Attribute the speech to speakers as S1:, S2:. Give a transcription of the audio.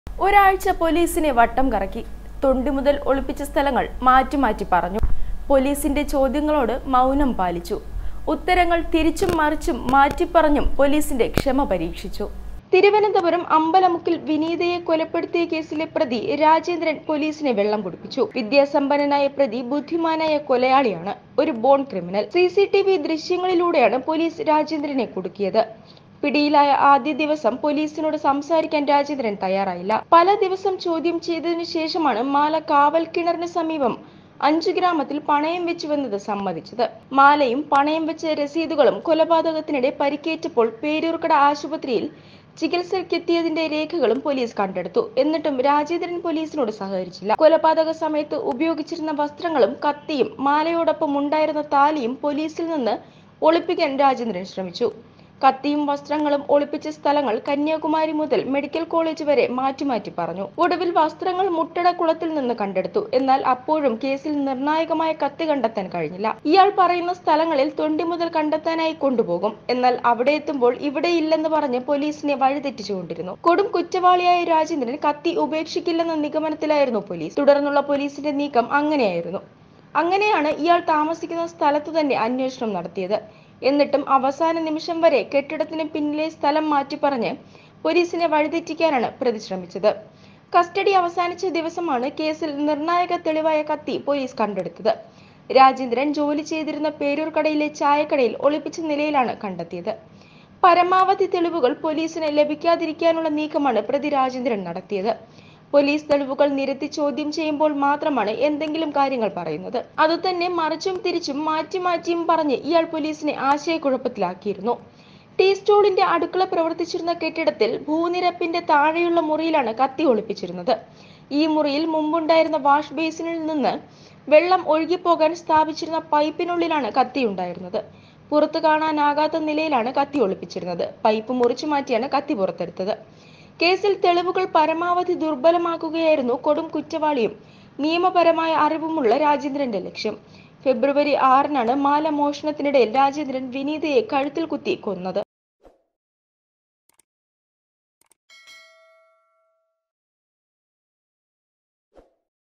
S1: ഒരാഴ്ച പോലീസിനെ വട്ടം കറക്കി തൊണ്ടി മുതൽ ഒളിപ്പിച്ച സ്ഥലങ്ങൾ മാറ്റി മാറ്റി പറഞ്ഞു പോലീസിന്റെ ചോദ്യങ്ങളോട് മൗനം പാലിച്ചു ഉത്തരങ്ങൾ തിരിച്ചും മറിച്ചും മാറ്റിപ്പറഞ്ഞും പോലീസിന്റെ ക്ഷമ പരീക്ഷിച്ചു തിരുവനന്തപുരം അമ്പലമുക്കിൽ വിനീതയെ കൊലപ്പെടുത്തിയ കേസിലെ പ്രതി രാജേന്ദ്രൻ പോലീസിനെ വെള്ളം കുടിപ്പിച്ചു വിദ്യാസമ്പന്നനായ പ്രതി ബുദ്ധിമാനായ കൊലയാളിയാണ് ഒരു born criminal C C T V ദൃശ്യങ്ങളിലൂടെയാണ് പോലീസ് രാജേന്ദ്രനെ കുടുക്കിയത് പിടിയിലായ ആദ്യ ദിവസം പോലീസിനോട് സംസാരിക്കാൻ രാജേന്ദ്രൻ തയ്യാറായില്ല പല ദിവസം ചോദ്യം ചെയ്തതിനു ശേഷമാണ് മാല കാവൽ കിണറിന് സമീപം അഞ്ചു ഗ്രാമത്തിൽ പണയം വെച്ചുവെന്നത് സമ്മതിച്ചത് മാലയും പണയം വെച്ച രസീതുകളും കൊലപാതകത്തിനിടെ പരിക്കേറ്റപ്പോൾ പേരൂർക്കട ആശുപത്രിയിൽ ചികിത്സയ്ക്കെത്തിയതിന്റെ രേഖകളും പോലീസ് കണ്ടെടുത്തു എന്നിട്ടും രാജേന്ദ്രൻ പോലീസിനോട് സഹകരിച്ചില്ല കൊലപാതക സമയത്ത് ഉപയോഗിച്ചിരുന്ന വസ്ത്രങ്ങളും കത്തിയും മാലയോടൊപ്പം ഉണ്ടായിരുന്ന താലിയും പോലീസിൽ നിന്ന് ഒളിപ്പിക്കാൻ രാജേന്ദ്രൻ ശ്രമിച്ചു കത്തിയും വസ്ത്രങ്ങളും ഒളിപ്പിച്ച സ്ഥലങ്ങൾ കന്യാകുമാരി മുതൽ മെഡിക്കൽ കോളേജ് വരെ മാറ്റി മാറ്റി പറഞ്ഞു ഒടുവിൽ വസ്ത്രങ്ങൾ മുട്ടട കുളത്തിൽ നിന്ന് കണ്ടെടുത്തു എന്നാൽ അപ്പോഴും കേസിൽ നിർണായകമായ കത്തി കണ്ടെത്താൻ കഴിഞ്ഞില്ല ഇയാൾ പറയുന്ന സ്ഥലങ്ങളിൽ തൊണ്ടി മുതൽ കണ്ടെത്താനായി കൊണ്ടുപോകും എന്നാൽ അവിടെ എത്തുമ്പോൾ ഇവിടെ ഇല്ലെന്ന് പറഞ്ഞ് പോലീസിനെ വഴിതെറ്റിച്ചുകൊണ്ടിരുന്നു കൊടും കുറ്റവാളിയായ രാജേന്ദ്രൻ കത്തി ഉപേക്ഷിക്കില്ലെന്ന നിഗമനത്തിലായിരുന്നു പോലീസ് തുടർന്നുള്ള പോലീസിന്റെ നീക്കം അങ്ങനെയായിരുന്നു അങ്ങനെയാണ് ഇയാൾ താമസിക്കുന്ന സ്ഥലത്ത് തന്നെ അന്വേഷണം നടത്തിയത് എന്നിട്ടും അവസാന നിമിഷം വരെ കെട്ടിടത്തിന് പിന്നിലെ സ്ഥലം മാറ്റി പറഞ്ഞ് പോലീസിനെ വഴിതെറ്റിക്കാനാണ് പ്രതി ശ്രമിച്ചത് കസ്റ്റഡി അവസാനിച്ച ദിവസമാണ് കേസിൽ നിർണായക തെളിവായ കത്തി പോലീസ് കണ്ടെടുത്തത് രാജേന്ദ്രൻ ജോലി ചെയ്തിരുന്ന പേരൂർക്കടയിലെ ചായക്കടയിൽ ഒളിപ്പിച്ച നിലയിലാണ് കണ്ടെത്തിയത് പരമാവധി തെളിവുകൾ പോലീസിന് ലഭിക്കാതിരിക്കാനുള്ള നീക്കമാണ് പ്രതി രാജേന്ദ്രൻ നടത്തിയത് പോലീസ് തെളിവുകൾ നിരത്തി ചോദ്യം ചെയ്യുമ്പോൾ മാത്രമാണ് എന്തെങ്കിലും കാര്യങ്ങൾ പറയുന്നത് അതുതന്നെ മറിച്ചും തിരിച്ചും മാറ്റി മാറ്റിയും പറഞ്ഞ് ഇയാൾ പോലീസിനെ ആശയക്കുഴപ്പത്തിലാക്കിയിരുന്നു ടീ സ്റ്റോളിന്റെ അടുക്കള പ്രവർത്തിച്ചിരുന്ന കെട്ടിടത്തിൽ ഭൂനിരപ്പിന്റെ താഴെയുള്ള മുറിയിലാണ് കത്തി ഒളിപ്പിച്ചിരുന്നത് ഈ മുറിയിൽ മുമ്പുണ്ടായിരുന്ന വാഷ് ബേസിനിൽ നിന്ന് വെള്ളം ഒഴുകിപ്പോകാൻ സ്ഥാപിച്ചിരുന്ന പൈപ്പിനുള്ളിലാണ് കത്തി ഉണ്ടായിരുന്നത് പുറത്തു കാണാനാകാത്ത നിലയിലാണ് കത്തി ഒളിപ്പിച്ചിരുന്നത് പൈപ്പ് മുറിച്ചു മാറ്റിയാണ് കത്തി പുറത്തെടുത്തത് കേസിൽ തെളിവുകൾ പരമാവധി ദുർബലമാക്കുകയായിരുന്നു കൊടും കുറ്റവാളിയും നിയമപരമായ അറിവുമുള്ള രാജേന്ദ്രന്റെ ലക്ഷ്യം ഫെബ്രുവരി ആറിനാണ് മാല മോഷണത്തിനിടയിൽ രാജേന്ദ്രൻ വിനീതയെ കഴുത്തിൽ കുത്തി കൊന്നത്